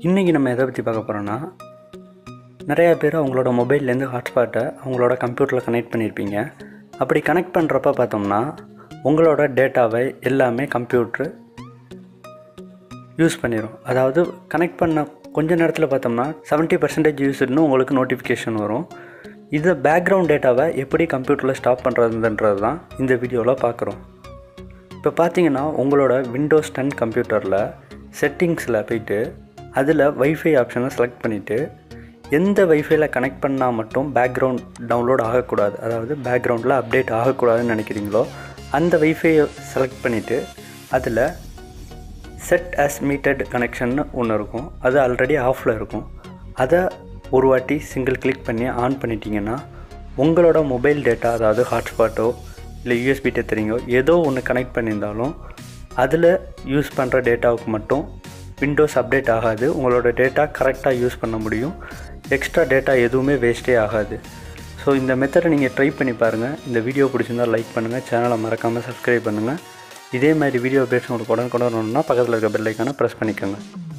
இன்றைக்கி நம்ம எதை பற்றி பார்க்க போகிறோன்னா நிறையா பேர் அவங்களோட மொபைல்லேருந்து ஹாட்ஸ்பாட்டை அவங்களோட கம்ப்யூட்டரில் கனெக்ட் பண்ணியிருப்பீங்க அப்படி கனெக்ட் பண்ணுறப்ப பார்த்தோம்னா உங்களோட டேட்டாவை எல்லாமே கம்ப்யூட்ரு யூஸ் பண்ணிடும் அதாவது கனெக்ட் பண்ண கொஞ்ச நேரத்தில் பார்த்தோம்னா 70% பர்சன்டேஜ் யூஸ்டுன்னு உங்களுக்கு நோட்டிஃபிகேஷன் வரும் இதை பேக்ரவுண்ட் டேட்டாவை எப்படி கம்ப்யூட்டரில் ஸ்டாப் பண்ணுறதுன்றது தான் இந்த வீடியோவில் பார்க்குறோம் இப்போ பார்த்தீங்கன்னா உங்களோட விண்டோஸ் டென் கம்ப்யூட்டரில் செட்டிங்ஸில் போயிட்டு அதில் வைஃபை ஆப்ஷனை செலக்ட் பண்ணிவிட்டு எந்த வைஃபைல கனெக்ட் பண்ணால் மட்டும் பேக்ரவுண்ட் டவுன்லோட் ஆகக்கூடாது அதாவது பேக்ரவுண்டில் அப்டேட் ஆகக்கூடாதுன்னு நினைக்கிறீங்களோ அந்த வைஃபையை செலக்ட் பண்ணிவிட்டு அதில் செட் as மீட்டட் கனெக்ஷன்னு ஒன்று இருக்கும் அது ஆல்ரெடி ஆஃபில் இருக்கும் அதை ஒரு வாட்டி சிங்கிள் கிளிக் பண்ணி ஆன் பண்ணிட்டீங்கன்னா உங்களோட மொபைல் டேட்டா அதாவது ஹாட்ஸ்பாட்டோ இல்லை யூஎஸ்பி டெத்தரிங்கோ ஏதோ ஒன்று கனெக்ட் பண்ணியிருந்தாலும் அதில் யூஸ் பண்ணுற டேட்டாவுக்கு மட்டும் விண்டோஸ் அப்டேட் ஆகாது உங்களோட டேட்டா கரெக்டாக யூஸ் பண்ண முடியும் எக்ஸ்ட்ரா டேட்டா எதுவுமே வேஸ்ட்டே ஆகாது ஸோ இந்த மெத்தடை நீங்கள் ட்ரை பண்ணி பாருங்கள் இந்த வீடியோ பிடிச்சிருந்தா லைக் பண்ணுங்கள் சேனலை மறக்காமல் சப்ஸ்கிரைப் பண்ணுங்கள் இதே மாதிரி வீடியோ அப்டேட்ஸ் உங்களுக்கு உடனுக்குடன் வரணும்னா பக்கத்தில் இருக்க பெல் ஐக்கானை ப்ரெஸ் பண்ணிக்கோங்க